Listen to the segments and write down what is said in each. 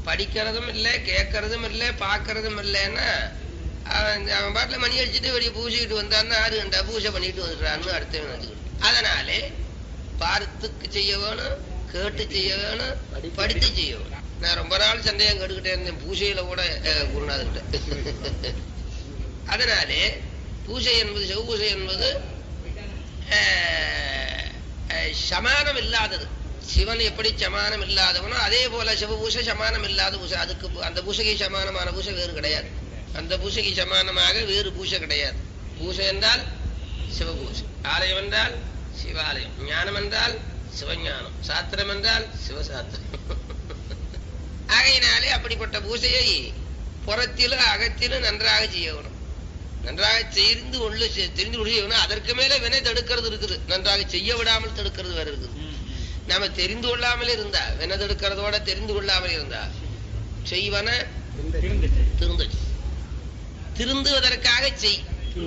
படிக்கிறதும் இல்லை கேட்கறதும் இல்லை பார்க்கறதும் இல்லைன்னா அவன் அவன் பாட்டில் மணி அடிச்சுட்டு வெளியே பூசிக்கிட்டு வந்தான்னா ஆறு கண்டா பூஜை பண்ணிட்டு வந்துடுறான்னு அடுத்தவன் நினைச்சுக்கிட்டு அதனாலே பார்த்துக்கு செய்ய வேணும் கேட்டு செய்ய வேணும் படித்து செய்ய வேணும் நான் ரொம்ப நாள் சந்தேகம் கேட்டுக்கிட்டே இருந்தேன் பூஜையில கூட அஹ், குருநாதர்கிட்ட அதனாலே பூஜை என்பது செவ்வூசை என்பது அஹ், அஹ், சமானம் இல்லாதது சிவன் எப்படி சமானம் இல்லாதவனோ அதே போல சிவபூசை சமானம் இல்லாத பூசை அதுக்கு பு- அந்த பூசைக்கு சமானமான பூசை வேறு கிடையாது அந்த பூசைக்கு சமானமாக வேறு பூசை கிடையாது பூசை என்றால் சிவபூசை ஆலயம் என்றால் சிவாலயம் ஞானம் என்றால் சிவஞானம் சாத்திரம் என்றால் சிவசாத்திரம் ஆகையினாலே அப்படிப்பட்ட பூசையை புறத்திலும் அகத்திலும் நன்றாக செய்யணும் நன்றாக தெரிந்து கொள்ள தெரிந்து கொள்ள செய்யணும் அதற்கு மேல வினை தடுக்கிறது இருக்குது நன்றாக செய்ய விடாமல் தடுக்கிறது வேற இருக்குது நாம தெரிந்து கொள்ளாமல் இருந்தா வினை தடுக்கிறதோட தெரிந்து கொள்ளாமல் இருந்தா செய்வன திருந்த செய். திருந்துவதற்காக செய்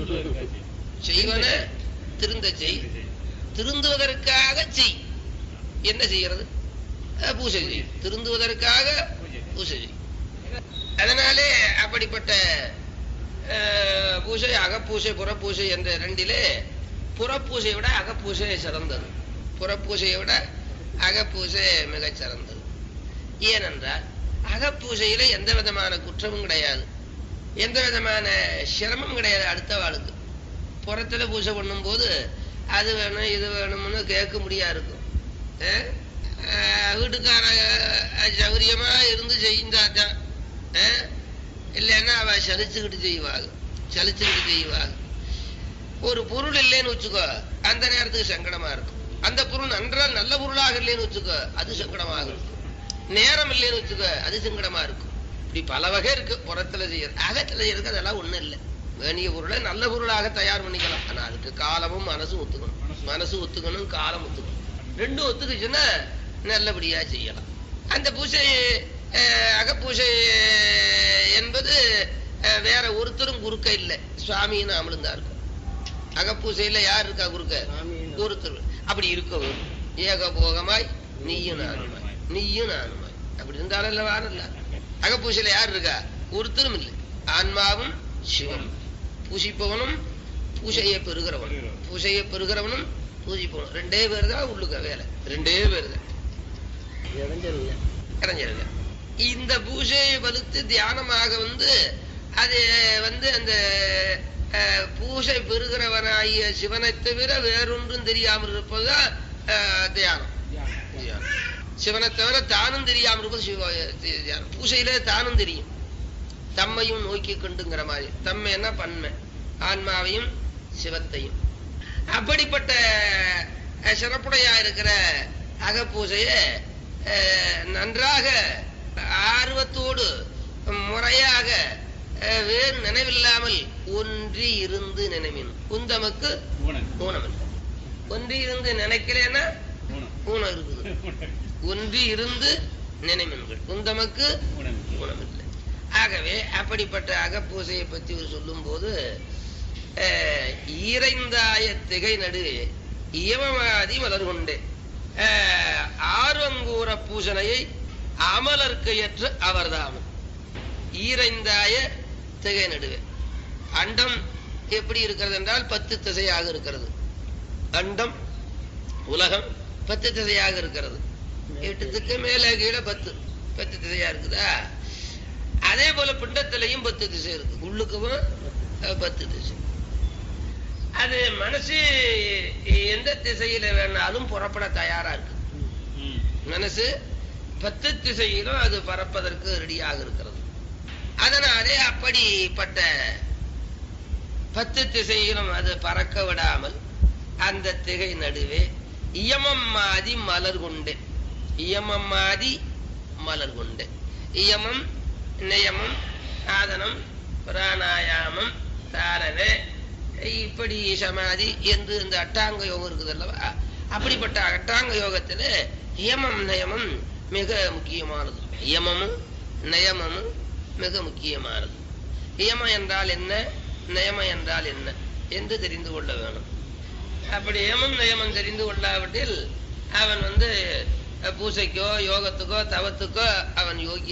செய்வன திருந்த செய் திருந்துவதற்காக செய் என்ன செய்யறது அஹ், பூசை செய் திருந்துவதற்காக பூசை செய் அதனாலே அப்படிப்பட்ட அஹ், பூசை அகப்பூசை புறப்பூசை என்ற ரெண்டிலே புறப்பூசையை விட அகப்பூசை சிறந்தது புறப்பூசையை விட அகப்பூசை மிகச் சிறந்தது ஏனென்றால் அகப்பூசையில எந்த விதமான குற்றமும் கிடையாது எந்த விதமான சிரமம் கிடையாது அடுத்த வாளுக்கு புறத்துல பூஜை பண்ணும்போது அது வேணும் இது வேணும்னு கேட்க முடியா இருக்கும் அஹ்? அஹ் வீட்டுக்கார அஹ், சௌகரியமா இருந்து செய்தாதான் அஹ்? இல்லைன்னா அவ சலிச்சுக்கிட்டு செய்வாங்க சலிச்சுக்கிட்டு செய்வாங்க ஒரு பொருள் இல்லைன்னு வச்சுக்கோ அந்த நேரத்துக்கு சங்கடமா இருக்கும் அந்த பொருள் நன்றால் நல்ல பொருளாக இல்லைன்னு வச்சுக்கோ அது சங்கடமாக இருக்கும் நேரம் இல்லைன்னு வச்சுக்கோ அது சங்கடமா இருக்கும் இப்படி பல வகை இருக்கு புறத்துல செய்யறது அகத்துல செய்யறதுக்கு அதெல்லாம் ஒண்ணும் இல்லை வேணிய பொருளை நல்ல பொருளாக தயார் பண்ணிக்கலாம் ஆனா அதுக்கு காலமும் மனசும் ஒத்துக்கணும் மனசு ஒத்துக்கணும் காலம் ஒத்துக்கணும் ரெண்டும் ஒத்துக்குச்சுன்னா நல்லபடியா செய்யலாம் அந்த பூசை அஹ், அகப்பூசை அஹ், என்பது அஹ், வேற ஒருத்தரும் குறுக்க இல்லை சுவாமின்னு நாமளும் தான் இருக்கும் அகப்பூசையில யார் இருக்கா குறுக்க ஒருத்தர் அப்படி இருக்கவும் ஏகபோகமாய் நீயும் நானுமாய் நீயும் நானுமாய் அப்படி இருந்தாலும் இல்ல வாரல்ல அகப்பூசையில யார் இருக்கா ஒருத்தரும் இல்லை ஆன்மாவும் சிவம் பூசிப்பவனும் பூசையை பெறுகிறவனும் பூசையை பெறுகிறவனும் பூஜிப்பவனும் ரெண்டே பேர் தான் உள்ளுக்க வேலை ரெண்டே பேர் தான் இறஞ்சிருங்க இந்த பூஜையை வலுத்து தியானமாக வந்து அது வந்து அந்த அஹ், பூஜை பெறுகிறவனாகிய சிவனை தவிர வேறொன்றும் தெரியாமல் இருப்பதுதான் அஹ், தியானம் தியானம். சிவனை தவிர தானும் தெரியாமல் இருப்பது சிவ தி- தியானம் பூஜையில தானும் தெரியும் தம்மையும் நோக்கி கொண்டுங்கிற மாதிரி தம்மை என்ன பன்மை ஆன்மாவையும் சிவத்தையும் அப்படிப்பட்ட அஹ், சிறப்புடையா இருக்கிற அகப்பூஜைய அஹ், நன்றாக ஆர்வத்தோடு முறையாக அஹ், வேறு நினைவில்லாமல் ஒன்றி இருந்து நினைவின் உந்தமக்கு ஊனமில்லை ஒன்றி இருந்து நினைக்கிறேன்னா ஊனம் இருக்குது ஒன்றி இருந்து நினைவின்கள் உந்தமக்கு ஊனமில்லை ஆகவே அப்படிப்பட்ட அகப்பூசையை பற்றி இவர் சொல்லும்போது அஹ், ஈரைந்தாய திகை நடுவே இயமமாதி மலர் கொண்டே அஹ், ஆர்வங்கூற பூசனையை அமலர்க்கு ஏற்று அவர்தாமும் ஈரைந்தாய திகை நடுவே அண்டம் எப்படி இருக்கிறது என்றால் பத்து திசையாக இருக்கிறது அண்டம் உலகம் பத்து திசையாக இருக்கிறது எட்டுத்துக்கு மேல கீழே பத்து பத்து திசையா இருக்குதா அதே போல பிண்டத்திலையும் பத்து திசை இருக்கு உள்ளுக்கும் அஹ், பத்து திசை அது மனசு எந்த திசையில வேணாலும் புறப்பட தயாரா இருக்கு மனசு பத்து திசையிலும் அது பறப்பதற்கு ரெடியாக இருக்கிறது அதனாலே அப்படிப்பட்ட பத்து திசையிலும் அது பறக்க விடாமல் அந்த திகை நடுவே இயமம் மாதி மலர் கொண்டே இயமம் மாதி மலர் கொண்டே இயமம் நியமம் ஆதனம் பிராணாயாமம் தாரணை இப்படி சமாதி என்று இந்த அட்டாங்க யோகம் இருக்குது அல்லவா அப்படிப்பட்ட அட்டாங்க யோகத்துல இயமம் நயமம் மிக முக்கியமானது இயமமும் நயமமும் மிக முக்கியமானது இயமம் என்றால் என்ன நயமம் என்றால் என்ன என்று தெரிந்து கொள்ள வேணும் அப்படி ஏமம் நயமம் தெரிந்து கொள்ளாவிட்டில் அவன் வந்து அஹ், பூசைக்கோ யோகத்துக்கோ தவத்துக்கோ அவன் யோகி